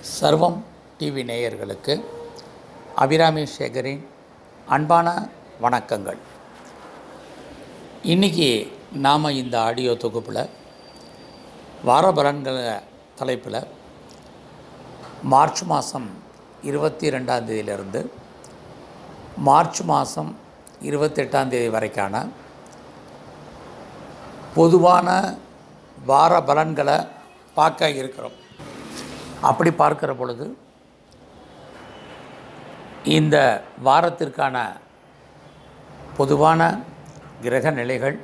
சர்வம் டிவி நேயர்களுக்கு அபிராமி சேகரின் அன்பான வணக்கங்கள் இன்றைக்கி நாம் இந்த ஆடியோ தொகுப்பில் வார பலன்கள் தலைப்பில் மார்ச் மாதம் இருபத்தி ரெண்டாம் தேதியிலிருந்து மார்ச் மாதம் இருபத்தெட்டாம் தேதி வரைக்கான பொதுவான வார பலன்களை பார்க்க இருக்கிறோம் அப்படி பார்க்கிற பொழுது இந்த வாரத்திற்கான பொதுவான கிரக நிலைகள்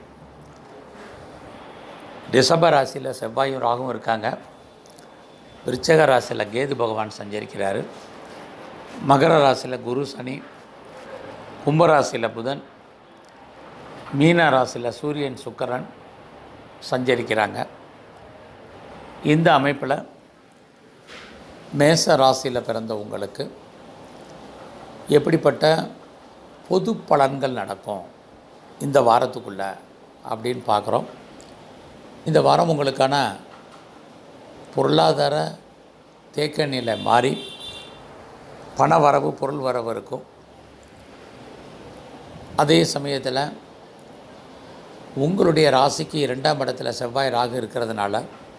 ரிஷப ராசியில் செவ்வாயும் ராகும் இருக்காங்க விருச்சக ராசியில் கேது பகவான் சஞ்சரிக்கிறாரு மகர ராசியில் குரு சனி கும்பராசியில் புதன் மீன ராசியில் சூரியன் சுக்கிரன் சஞ்சரிக்கிறாங்க இந்த அமைப்பில் மேச ராசியில் பிறந்த உங்களுக்கு எப்படிப்பட்ட பொது பலன்கள் நடக்கும் இந்த வாரத்துக்குள்ள அப்படின்னு பார்க்குறோம் இந்த வாரம் உங்களுக்கான பொருளாதார தேக்க நிலை மாறி பண வரவு பொருள் வரவு இருக்கும் அதே சமயத்தில் உங்களுடைய ராசிக்கு இரண்டாம் இடத்துல செவ்வாய் ராகு இருக்கிறதுனால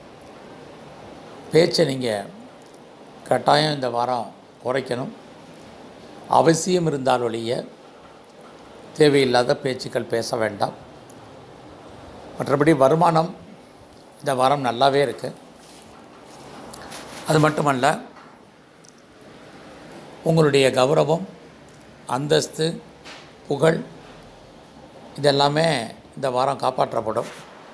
பேச்சை நீங்கள் கட்டாயம் இந்த வாரம் குறைக்கணும் அவசியம் இருந்தால் ஒழிய தேவையில்லாத பேச்சுக்கள் பேச வேண்டாம் மற்றபடி வருமானம் இந்த வாரம் நல்லாவே இருக்குது அது மட்டுமல்ல உங்களுடைய கௌரவம் அந்தஸ்து புகழ் இதெல்லாமே இந்த வாரம் காப்பாற்றப்படும்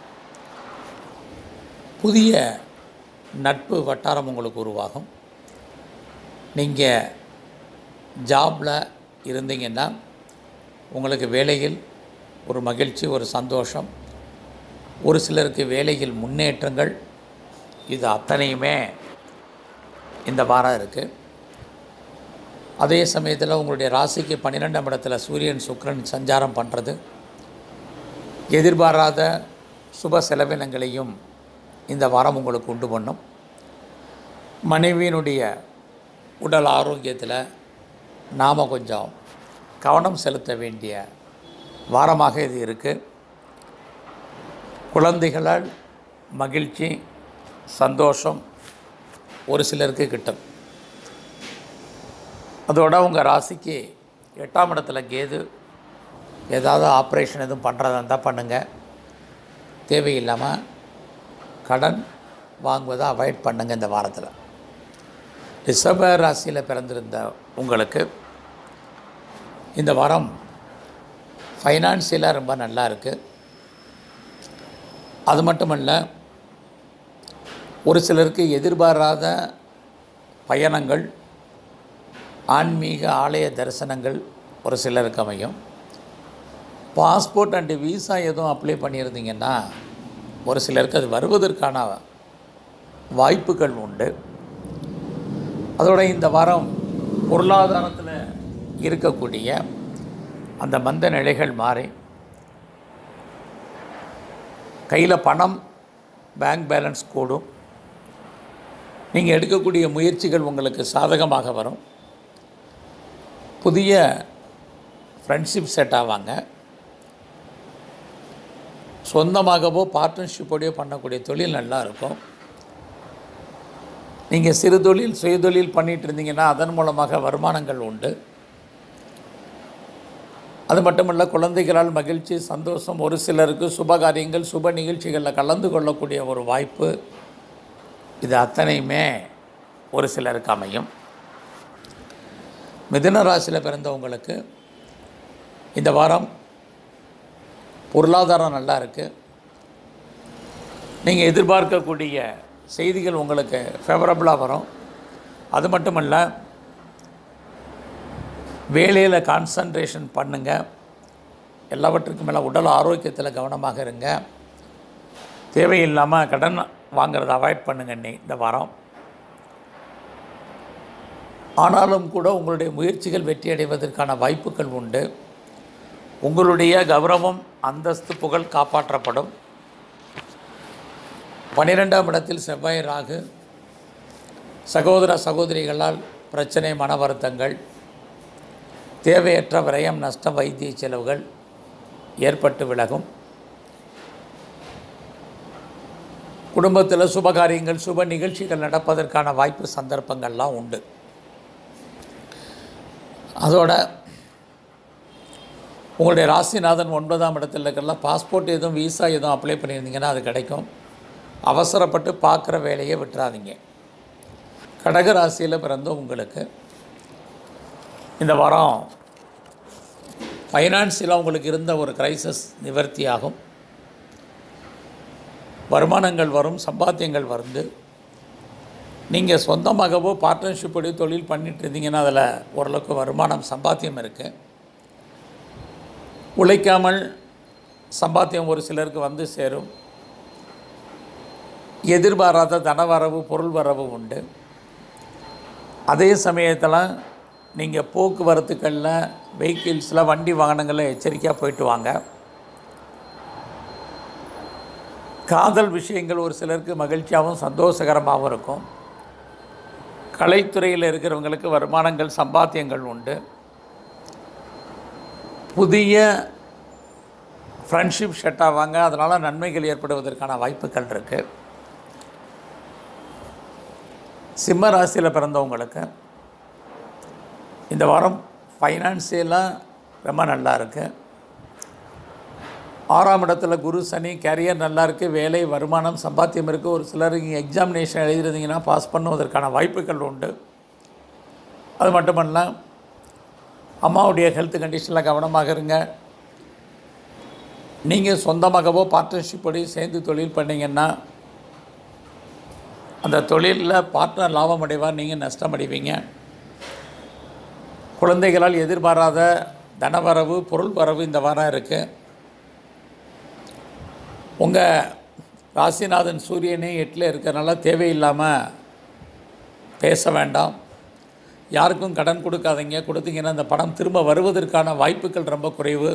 புதிய நட்பு வட்டாரம் உங்களுக்கு உருவாகும் நீங்கள் ஜாபில் இருந்தீங்கன்னா உங்களுக்கு வேலையில் ஒரு மகிழ்ச்சி ஒரு சந்தோஷம் ஒரு சிலருக்கு வேலையில் முன்னேற்றங்கள் இது அத்தனையுமே இந்த வாரம் இருக்குது அதே சமயத்தில் உங்களுடைய ராசிக்கு பன்னிரெண்டாம் இடத்துல சூரியன் சுக்கிரன் சஞ்சாரம் பண்ணுறது எதிர்பாராத சுப செலவினங்களையும் இந்த வாரம் உங்களுக்கு உண்டு பண்ணும் மனைவியினுடைய உடல் ஆரோக்கியத்தில் நாம் கொஞ்சம் கவனம் செலுத்த வேண்டிய வாரமாக இது இருக்குது குழந்தைகளால் மகிழ்ச்சி சந்தோஷம் ஒரு சிலருக்கு கிட்டும் அதோட உங்கள் ராசிக்கு எட்டாம் இடத்துல கேது ஏதாவது ஆப்ரேஷன் எதுவும் பண்ணுறதா இருந்தால் பண்ணுங்கள் தேவையில்லாமல் கடன் வாங்குவதை அவாய்ட் பண்ணுங்கள் இந்த வாரத்தில் ரிஷப ராசியில் பிறந்திருந்த உங்களுக்கு இந்த வாரம் ஃபைனான்சியலாக ரொம்ப நல்லா இருக்குது அது மட்டுமல்ல ஒரு சிலருக்கு எதிர்பாராத பயணங்கள் ஆன்மீக ஆலய தரிசனங்கள் ஒரு சிலருக்கு அமையும் பாஸ்போர்ட் அண்டு விசா எதுவும் அப்ளை பண்ணியிருந்தீங்கன்னா ஒரு சிலருக்கு அது வருவதற்கான வாய்ப்புகள் உண்டு அதோட இந்த வாரம் பொருளாதாரத்தில் இருக்கக்கூடிய அந்த மந்த நிலைகள் மாறி கையில் பணம் பேங்க் பேலன்ஸ் கூடும் நீங்கள் எடுக்கக்கூடிய முயற்சிகள் உங்களுக்கு சாதகமாக வரும் புதிய ஃப்ரெண்ட்ஷிப் செட் ஆவாங்க சொந்தமாகவோ பார்ட்னர்ஷிப்போடையோ பண்ணக்கூடிய தொழில் நல்லா இருக்கும் நீங்கள் சிறு தொழில் சுயதொழில் பண்ணிகிட்டு இருந்தீங்கன்னா அதன் மூலமாக வருமானங்கள் உண்டு அது மட்டுமல்ல குழந்தைகளால் மகிழ்ச்சி சந்தோஷம் ஒரு சிலருக்கு சுப காரியங்கள் சுப நிகழ்ச்சிகளில் கலந்து கொள்ளக்கூடிய ஒரு வாய்ப்பு இது அத்தனையுமே ஒரு சிலருக்கு அமையும் மிதுன ராசியில் பிறந்தவங்களுக்கு இந்த வாரம் பொருளாதாரம் நல்லா இருக்குது நீங்கள் எதிர்பார்க்கக்கூடிய செய்திகள் உங்களுக்கு ஃபேவரபுளாக வரும் அது மட்டுமல்ல வேலையில் கான்சன்ட்ரேஷன் பண்ணுங்கள் எல்லாவற்றுக்கும் மேலே உடல் ஆரோக்கியத்தில் கவனமாக இருங்க தேவையில்லாமல் கடன் வாங்குறத அவாய்ட் பண்ணுங்க நீ இந்த வாரம் ஆனாலும் கூட உங்களுடைய முயற்சிகள் வெற்றி அடைவதற்கான வாய்ப்புகள் உண்டு உங்களுடைய கௌரவம் அந்தஸ்து புகழ் காப்பாற்றப்படும் பன்னிரெண்டாம் இடத்தில் செவ்வாய் ராகு சகோதர சகோதரிகளால் பிரச்சனை மன வருத்தங்கள் தேவையற்ற விரயம் நஷ்டம் வைத்திய செலவுகள் ஏற்பட்டு விலகும் குடும்பத்தில் சுபகாரியங்கள் சுப நிகழ்ச்சிகள் நடப்பதற்கான வாய்ப்பு சந்தர்ப்பங்கள்லாம் உண்டு அதோட உங்களுடைய ராசிநாதன் ஒன்பதாம் இடத்துல இருக்கலாம் பாஸ்போர்ட் எதுவும் விசா எதுவும் அப்ளை பண்ணியிருந்தீங்கன்னா அது கிடைக்கும் அவசரப்பட்டு பார்க்குற வேலையை விட்டுறாதீங்க கடக ராசியில் பிறந்த உங்களுக்கு இந்த வாரம் ஃபைனான்சியலாக உங்களுக்கு இருந்த ஒரு கிரைசஸ் நிவர்த்தி ஆகும் வருமானங்கள் வரும் சம்பாத்தியங்கள் வந்து நீங்கள் சொந்தமாகவோ பார்ட்னர்ஷிப்போடய தொழில் பண்ணிட்டு இருந்தீங்கன்னா அதில் ஓரளவுக்கு வருமானம் சம்பாத்தியம் இருக்குது உழைக்காமல் சம்பாத்தியம் ஒரு சிலருக்கு வந்து சேரும் எதிர்பாராத தனவரவு பொருள் வரவு உண்டு அதே சமயத்தில் நீங்கள் போக்குவரத்துக்களில் வெஹிக்கிள்ஸில் வண்டி வாகனங்களில் எச்சரிக்கையாக போயிட்டு வாங்க காதல் விஷயங்கள் ஒரு சிலருக்கு மகிழ்ச்சியாகவும் சந்தோஷகரமாகவும் இருக்கும் கலைத்துறையில் இருக்கிறவங்களுக்கு வருமானங்கள் சம்பாத்தியங்கள் உண்டு புதிய ஃப்ரெண்ட்ஷிப் செட் ஆவாங்க அதனால் நன்மைகள் ஏற்படுவதற்கான வாய்ப்புகள் இருக்குது சிம்ம ராசியில் பிறந்தவங்களுக்கு இந்த வாரம் ஃபைனான்சியலாக ரொம்ப நல்லா இருக்குது ஆறாம் இடத்துல குரு சனி கேரியர் நல்லா இருக்குது வேலை வருமானம் சம்பாத்தியம் இருக்குது ஒரு சிலர் இங்கே எக்ஸாமினேஷன் எழுதிருந்தீங்கன்னா பாஸ் பண்ணுவதற்கான வாய்ப்புகள் உண்டு அது மட்டுமல்ல அம்மாவுடைய ஹெல்த் கண்டிஷனில் கவனமாக இருங்க நீங்கள் சொந்தமாகவோ பார்ட்னர்ஷிப்போடு சேர்ந்து தொழில் பண்ணிங்கன்னா அந்த தொழிலில் பார்ட்னர் லாபம் அடைவார் நீங்கள் நஷ்டம் அடைவீங்க குழந்தைகளால் எதிர்பாராத தனவரவு பொருள் வரவு இந்த வாரம் இருக்குது உங்கள் ராசிநாதன் சூரியனே எட்டில் இருக்கிறனால தேவையில்லாமல் பேச வேண்டாம் யாருக்கும் கடன் கொடுக்காதீங்க கொடுத்தீங்கன்னா அந்த பணம் திரும்ப வருவதற்கான வாய்ப்புகள் ரொம்ப குறைவு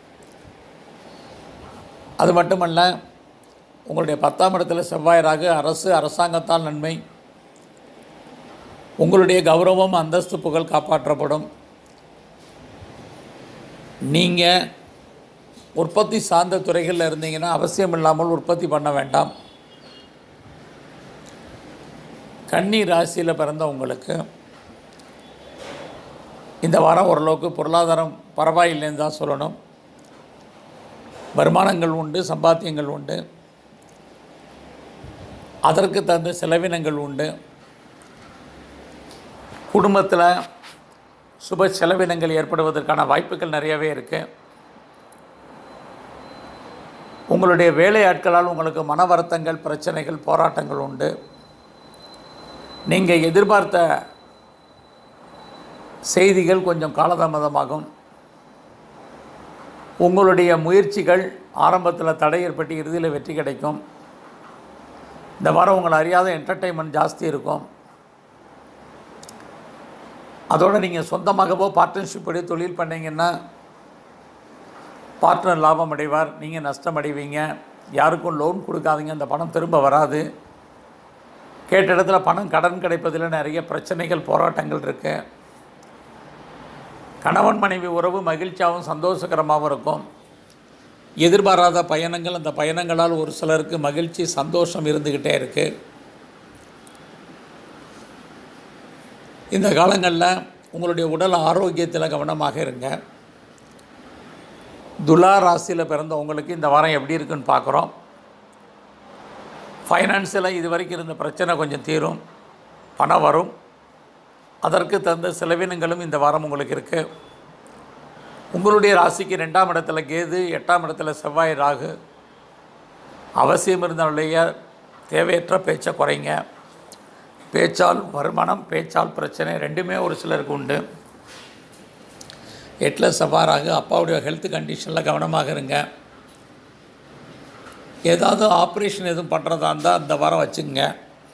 அது மட்டுமல்ல உங்களுடைய பத்தாம் இடத்துல செவ்வாயராக அரசு அரசாங்கத்தால் நன்மை உங்களுடைய கௌரவம் அந்தஸ்து புகழ் காப்பாற்றப்படும் நீங்கள் உற்பத்தி சார்ந்த துறைகளில் இருந்தீங்கன்னா அவசியம் இல்லாமல் உற்பத்தி பண்ண வேண்டாம் கன்னி ராசியில் பிறந்த உங்களுக்கு இந்த வாரம் ஓரளவுக்கு பொருளாதாரம் பரவாயில்லைன்னு தான் சொல்லணும் வருமானங்கள் உண்டு சம்பாத்தியங்கள் உண்டு அதற்கு தகுந்த செலவினங்கள் உண்டு குடும்பத்தில் சுப செலவினங்கள் ஏற்படுவதற்கான வாய்ப்புகள் நிறையவே இருக்குது உங்களுடைய வேலையாட்களால் உங்களுக்கு மன வருத்தங்கள் பிரச்சனைகள் போராட்டங்கள் உண்டு நீங்கள் எதிர்பார்த்த செய்திகள் கொஞ்சம் காலதாமதமாகும் உங்களுடைய முயற்சிகள் ஆரம்பத்தில் தடை ஏற்பட்டு இறுதியில் வெற்றி கிடைக்கும் இந்த வாரம் உங்களை அறியாத என்டர்டெயின்மெண்ட் ஜாஸ்தி இருக்கும் அதோடு நீங்கள் சொந்தமாகவோ பார்ட்னர்ஷிப் படி தொழில் பண்ணீங்கன்னா பார்ட்னர் லாபம் அடைவார் நீங்கள் நஷ்டம் அடைவீங்க யாருக்கும் லோன் கொடுக்காதீங்க அந்த பணம் திரும்ப வராது கேட்ட இடத்துல பணம் கடன் கிடைப்பதில் நிறைய பிரச்சனைகள் போராட்டங்கள் இருக்குது கணவன் மனைவி உறவு மகிழ்ச்சியாகவும் சந்தோஷகரமாகவும் இருக்கும் எதிர்பாராத பயணங்கள் அந்த பயணங்களால் ஒரு சிலருக்கு மகிழ்ச்சி சந்தோஷம் இருந்துக்கிட்டே இருக்குது இந்த காலங்களில் உங்களுடைய உடல் ஆரோக்கியத்தில் கவனமாக இருங்க துலா ராசியில் பிறந்த உங்களுக்கு இந்த வாரம் எப்படி இருக்குன்னு பார்க்குறோம் ஃபைனான்ஸில் இது வரைக்கும் இருந்த பிரச்சனை கொஞ்சம் தீரும் பணம் வரும் அதற்கு தகுந்த செலவினங்களும் இந்த வாரம் உங்களுக்கு இருக்குது உங்களுடைய ராசிக்கு ரெண்டாம் இடத்துல கேது எட்டாம் இடத்துல செவ்வாய் ராகு அவசியம் இருந்தவடைய தேவையற்ற பேச்சை குறைங்க பேச்சால் வருமானம் பேச்சால் பிரச்சனை ரெண்டுமே ஒரு சிலருக்கு உண்டு எட்டில் செவ்வாறாக அப்பாவுடைய ஹெல்த் கண்டிஷனில் கவனமாக இருங்க ஏதாவது ஆப்ரேஷன் எதுவும் பண்ணுறதா இருந்தால் அந்த வாரம் வச்சுங்க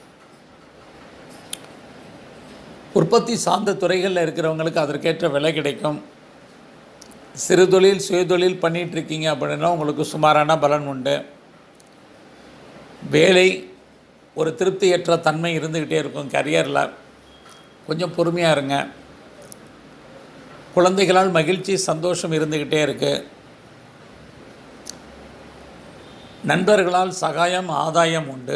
உற்பத்தி சார்ந்த துறைகளில் இருக்கிறவங்களுக்கு அதற்கேற்ற விலை கிடைக்கும் சிறு தொழில் சுயதொழில் பண்ணிகிட்ருக்கீங்க அப்படின்னா உங்களுக்கு சுமாரான பலன் உண்டு வேலை ஒரு திருப்தியற்ற தன்மை இருந்துக்கிட்டே இருக்கும் கரியரில் கொஞ்சம் பொறுமையாக இருங்க குழந்தைகளால் மகிழ்ச்சி சந்தோஷம் இருந்துக்கிட்டே இருக்குது நண்பர்களால் சகாயம் ஆதாயம் உண்டு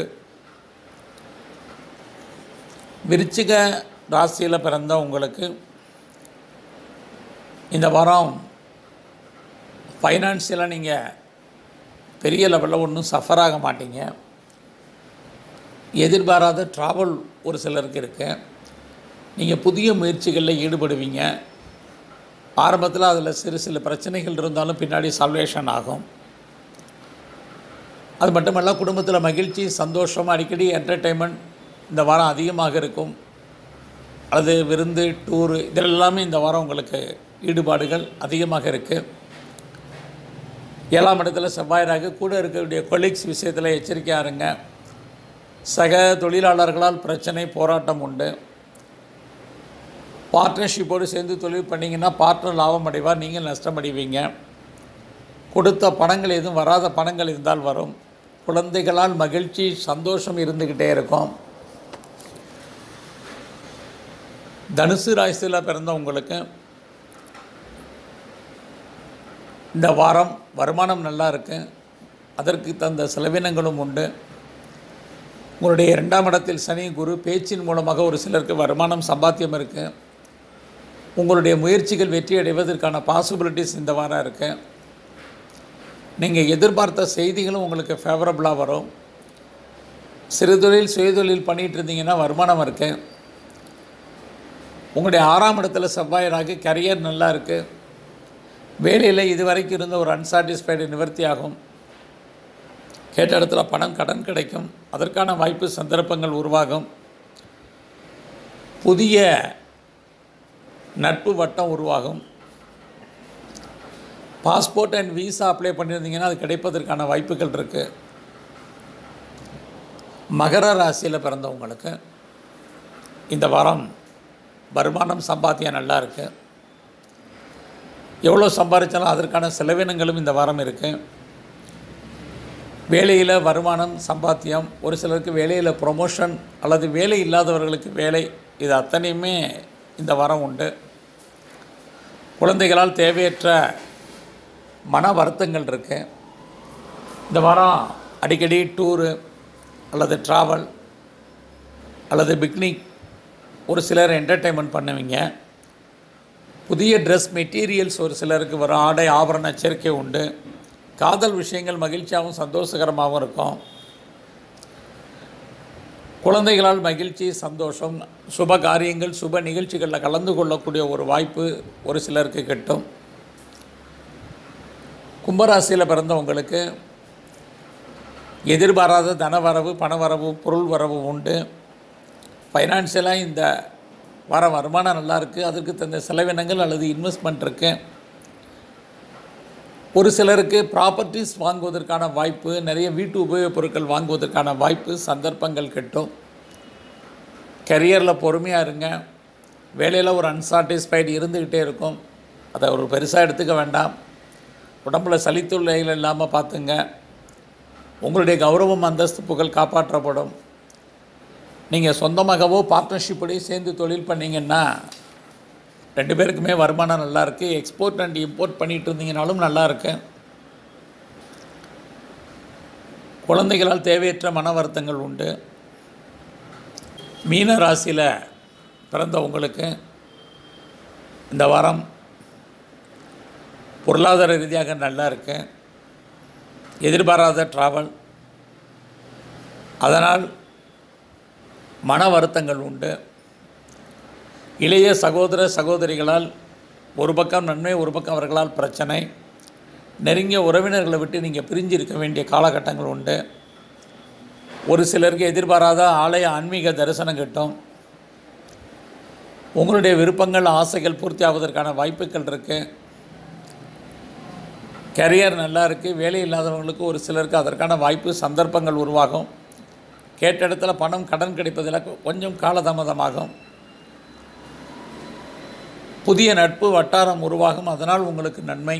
விருச்சிக ராசியில் பிறந்த உங்களுக்கு இந்த வாரம் ஃபைனான்சியலாக நீங்கள் பெரிய லெவலில் ஒன்றும் சஃபர் ஆக மாட்டீங்க எதிர்பாராத ட்ராவல் ஒரு சிலருக்கு இருக்கு நீங்கள் புதிய முயற்சிகளில் ஈடுபடுவீங்க ஆரம்பத்தில் அதில் சிறு சில பிரச்சனைகள் இருந்தாலும் பின்னாடி சால்வேஷன் ஆகும் அது மட்டுமல்ல குடும்பத்தில் மகிழ்ச்சி சந்தோஷம் அடிக்கடி என்டர்டெயின்மெண்ட் இந்த வாரம் அதிகமாக இருக்கும் அல்லது விருந்து டூரு இதெல்லாமே இந்த வாரம் உங்களுக்கு ஈடுபாடுகள் அதிகமாக இருக்குது ஏழாம் இடத்துல செவ்வாயராக கூட இருக்கக்கூடிய கொலீக்ஸ் விஷயத்தில் எச்சரிக்கையாக இருங்க சக தொழிலாளர்களால் பிரச்சனை போராட்டம் உண்டு பார்ட்னர்ஷிப்போடு சேர்ந்து தொழில் பண்ணிங்கன்னா பார்ட்னர் லாபம் அடைவார் நீங்கள் நஷ்டம் அடைவீங்க கொடுத்த பணங்கள் எதுவும் வராத பணங்கள் இருந்தால் வரும் குழந்தைகளால் மகிழ்ச்சி சந்தோஷம் இருந்துக்கிட்டே இருக்கும் தனுசு ராசியில் பிறந்த உங்களுக்கு இந்த வாரம் வருமானம் நல்லா இருக்கு அதற்கு தந்த செலவினங்களும் உண்டு உங்களுடைய இரண்டாம் இடத்தில் சனி குரு பேச்சின் மூலமாக ஒரு சிலருக்கு வருமானம் சம்பாத்தியம் இருக்குது உங்களுடைய முயற்சிகள் வெற்றி அடைவதற்கான பாசிபிலிட்டிஸ் இந்த வாரம் இருக்குது நீங்கள் எதிர்பார்த்த செய்திகளும் உங்களுக்கு ஃபேவரபுளாக வரும் சிறுதொழில் சுயதொழில் பண்ணிகிட்டு இருந்தீங்கன்னா வருமானம் இருக்குது உங்களுடைய ஆறாம் இடத்துல செவ்வாயராக கரியர் நல்லா இருக்குது வேலையில் இதுவரைக்கும் இருந்த ஒரு அன்சாட்டிஸ்ஃபைடு நிவர்த்தி ஆகும் கேட்ட இடத்துல பணம் கடன் கிடைக்கும் அதற்கான வாய்ப்பு சந்தர்ப்பங்கள் உருவாகும் புதிய நட்பு வட்டம் உருவாகும் பாஸ்போர்ட் அண்ட் விசா அப்ளை பண்ணியிருந்தீங்கன்னா அது கிடைப்பதற்கான வாய்ப்புகள் இருக்குது மகர ராசியில் பிறந்தவங்களுக்கு இந்த வாரம் வருமானம் சம்பாத்தியம் நல்லா இருக்குது எவ்வளோ சம்பாதிச்சாலும் அதற்கான செலவினங்களும் இந்த வாரம் இருக்குது வேலையில் வருமானம் சம்பாத்தியம் ஒரு சிலருக்கு வேலையில் ப்ரொமோஷன் அல்லது வேலை இல்லாதவர்களுக்கு வேலை இது அத்தனையுமே இந்த வாரம் உண்டு குழந்தைகளால் தேவையற்ற மன வருத்தங்கள் இருக்குது இந்த வாரம் அடிக்கடி டூரு அல்லது ட்ராவல் அல்லது பிக்னிக் ஒரு சிலர் என்டர்டெயின்மெண்ட் பண்ணுவீங்க புதிய ட்ரெஸ் மெட்டீரியல்ஸ் ஒரு சிலருக்கு வரும் ஆடை ஆபரண சேர்க்கை உண்டு காதல் விஷயங்கள் மகிழ்ச்சியாகவும் சந்தோஷகரமாகவும் இருக்கும் குழந்தைகளால் மகிழ்ச்சி சந்தோஷம் சுப காரியங்கள் சுப நிகழ்ச்சிகளில் கலந்து கொள்ளக்கூடிய ஒரு வாய்ப்பு ஒரு சிலருக்கு கிட்டும் கும்பராசியில் பிறந்தவங்களுக்கு எதிர்பாராத தனவரவு பணவரவு பொருள் வரவு உண்டு ஃபைனான்சியலாக இந்த வாரம் வருமானம் நல்லா இருக்குது அதற்கு தந்த செலவினங்கள் அல்லது இன்வெஸ்ட்மெண்ட் இருக்குது ஒரு சிலருக்கு ப்ராப்பர்ட்டிஸ் வாங்குவதற்கான வாய்ப்பு நிறைய வீட்டு உபயோகப் பொருட்கள் வாங்குவதற்கான வாய்ப்பு சந்தர்ப்பங்கள் கிட்டும் கரியரில் பொறுமையாக இருங்க வேலையில் ஒரு அன்சாட்டிஸ்ஃபைடு இருந்துக்கிட்டே இருக்கும் அதை ஒரு பெருசாக எடுத்துக்க வேண்டாம் உடம்புல சளித்தொல்லைகள் இல்லாமல் பார்த்துங்க உங்களுடைய கௌரவம் அந்தஸ்து புகழ் காப்பாற்றப்படும் நீங்கள் சொந்தமாகவோ பார்ட்னர்ஷிப்போடய சேர்ந்து தொழில் பண்ணீங்கன்னா ரெண்டு பேருக்குமே வருமானம் நல்லா இருக்கு எக்ஸ்போர்ட் அண்ட் இம்போர்ட் பண்ணிட்டு இருந்தீங்கனாலும் நல்லா இருக்கு குழந்தைகளால் தேவையற்ற மன வருத்தங்கள் உண்டு மீன ராசியில் பிறந்த உங்களுக்கு இந்த வாரம் பொருளாதார ரீதியாக நல்லா இருக்கு எதிர்பாராத ட்ராவல் அதனால் மன வருத்தங்கள் உண்டு இளைய சகோதர சகோதரிகளால் ஒரு பக்கம் நன்மை ஒரு பக்கம் அவர்களால் பிரச்சனை நெருங்கிய உறவினர்களை விட்டு நீங்கள் பிரிஞ்சு இருக்க வேண்டிய காலகட்டங்கள் உண்டு ஒரு சிலருக்கு எதிர்பாராத ஆலய ஆன்மீக தரிசனம் கிட்டும் உங்களுடைய விருப்பங்கள் ஆசைகள் பூர்த்தி ஆவதற்கான வாய்ப்புகள் இருக்குது கரியர் நல்லா இருக்குது வேலை இல்லாதவங்களுக்கு ஒரு சிலருக்கு அதற்கான வாய்ப்பு சந்தர்ப்பங்கள் உருவாகும் கேட்ட இடத்துல பணம் கடன் கிடைப்பதில் கொஞ்சம் காலதாமதமாகும் புதிய நட்பு வட்டாரம் உருவாகும் அதனால் உங்களுக்கு நன்மை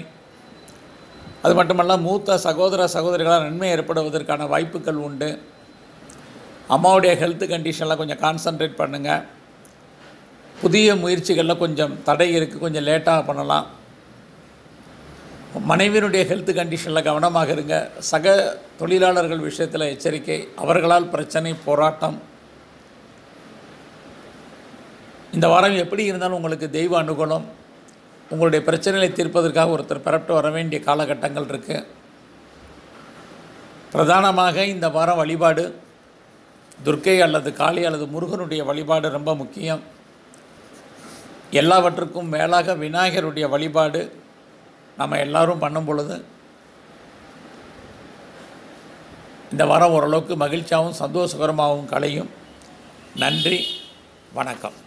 அது மட்டுமல்ல மூத்த சகோதர சகோதரிகளால் நன்மை ஏற்படுவதற்கான வாய்ப்புகள் உண்டு அம்மாவுடைய ஹெல்த் கண்டிஷனில் கொஞ்சம் கான்சன்ட்ரேட் பண்ணுங்கள் புதிய முயற்சிகளில் கொஞ்சம் தடை இருக்குது கொஞ்சம் லேட்டாக பண்ணலாம் மனைவியினுடைய ஹெல்த் கண்டிஷனில் கவனமாக இருங்க சக தொழிலாளர்கள் விஷயத்தில் எச்சரிக்கை அவர்களால் பிரச்சனை போராட்டம் இந்த வாரம் எப்படி இருந்தாலும் உங்களுக்கு தெய்வ அனுகூலம் உங்களுடைய பிரச்சனைகளை தீர்ப்பதற்காக ஒருத்தர் பெறப்பட்டு வர வேண்டிய காலகட்டங்கள் இருக்குது பிரதானமாக இந்த வாரம் வழிபாடு துர்க்கை அல்லது காளி அல்லது முருகனுடைய வழிபாடு ரொம்ப முக்கியம் எல்லாவற்றுக்கும் மேலாக விநாயகருடைய வழிபாடு நம்ம எல்லாரும் பண்ணும் பொழுது இந்த வாரம் ஓரளவுக்கு மகிழ்ச்சியாகவும் சந்தோஷகரமாகவும் கலையும் நன்றி வணக்கம்